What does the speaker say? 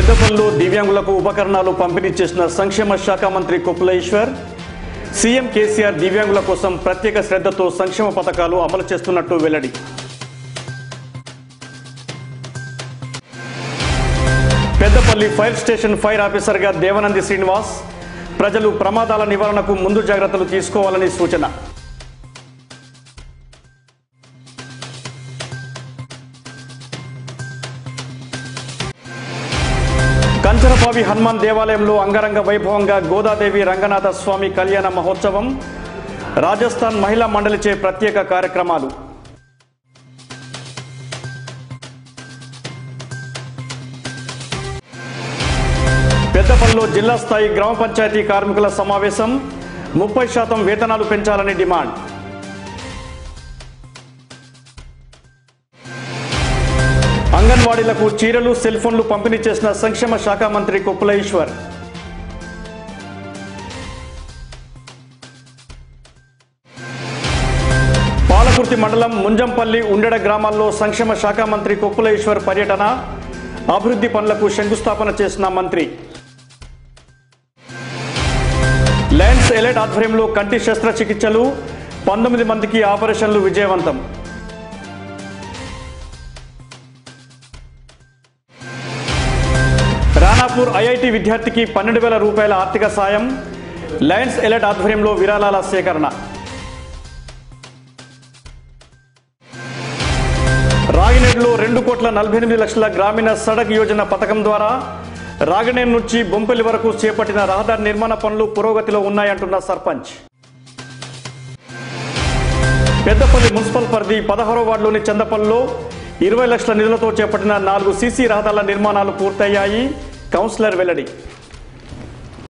పెద్దపల్లిలో దివ్యాంగులకు ఉపకరణాలు పంపిణీ చేసిన సంక్షేమ శాఖ మంత్రి కొప్పుల ఈశ్వర్ సీఎం కేసీఆర్ దివ్యాంగుల కోసం ప్రత్యేక శ్రద్ధతో సంక్షేమ పథకాలు అమలు చేస్తున్నట్టు వెల్లడి పెద్దపల్లి ఫైర్ స్టేషన్ ఫైర్ ఆఫీసర్గా దేవనంది శ్రీనివాస్ ప్రజలు ప్రమాదాల నివారణకు ముందు జాగ్రత్తలు తీసుకోవాలని సూచన కంచరపావి హనుమాన్ దేవాలయంలో అంగరంగ వైభవంగా గోదాదేవి రంగనాథ స్వామి కళ్యాణ మహోత్సవం రాజస్థాన్ మహిళా మండలిచే ప్రత్యేక కార్యక్రమాలు పెద్దపల్లిలో జిల్లా స్థాయి గ్రామ పంచాయతీ కార్మికుల సమావేశం ముప్పై శాతం వేతనాలు పెంచాలని డిమాండ్ అంగన్వాడీలకు చీరలు సెల్ ఫోన్లు పంపిణీ చేసిన సంక్షేమ శాఖ మంత్రి కొప్పుల ఈశ్వర్ పాలకుర్తి మండలం ముంజంపల్లి ఉండెడ గ్రామాల్లో సంక్షేమ శాఖ మంత్రి కొప్పుల ఈశ్వర్ పర్యటన అభివృద్ధి పనులకు శంకుస్థాపన చేసిన మంత్రి లయన్స్ ఎలైట్ ఆధ్వర్యంలో కంటి శస్త్రచికిత్సలు పంతొమ్మిది మందికి ఆపరేషన్లు విజయవంతం రానాపూర్ ఐఐటి విద్యార్థికి పన్నెండు వేల రూపాయల ఆర్థిక సాయం లయన్స్ ఎలైట్ ఆధ్వర్యంలో విరాళాల సేకరణ రాగినేడులో రెండు కోట్ల నలభై ఎనిమిది లక్షల గ్రామీణ సడక్ యోజన పథకం ద్వారా రాగినేడు నుంచి బొంపల్లి వరకు చేపట్టిన రహదారి నిర్మాణ పనులు పురోగతిలో ఉన్నాయంటున్న సర్పంచ్ పెద్దపల్లి మున్సిపల్ పరిధి పదహారో వార్డులోని చందపల్లిలో ఇరవై లక్షల నిధులతో చేపట్టిన నాలుగు సీసీ రహదారుల నిర్మాణాలు పూర్తయ్యాయి కౌన్సిలర్ వెల్లడి